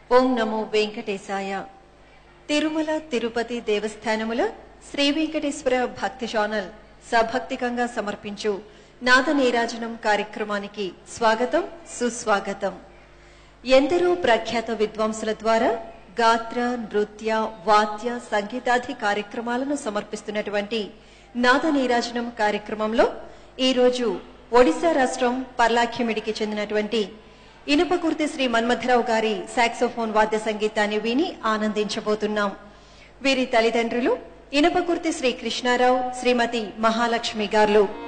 ఓం నమో వెంకటేశాయ తిరుమల తిరుపతి దేవస్థానముల శ్రీ వెంకటేశ్వర భక్తి ఛానల్ సభక్తికంగా సమర్పించు నాద నీరాజనం కార్యక్రమానికి స్వాగతం సుస్వాగతం ఎందరో ప్రఖ్యాత విద్వాంసుల ద్వారా గాత్ర నృత్య వాద్య సంగీతాది కార్యక్రమాలను సమర్పిస్తున్నటువంటి నాద నీరాజనం కార్యక్రమంలో ఈరోజు ఒడిశా రాష్ట్రం పర్లాఖ్యమిడికి చెందినటువంటి ఇనుపకుర్తి శ్రీ మన్మథరావు గారి సాక్సోఫోన్ వాద్య సంగీతాన్ని విని ఆనందించబోతున్నాం వీరి తల్లిదండ్రులు ఇనుపకుర్తి శ్రీ కృష్ణారావు శ్రీమతి మహాలక్ష్మి గారు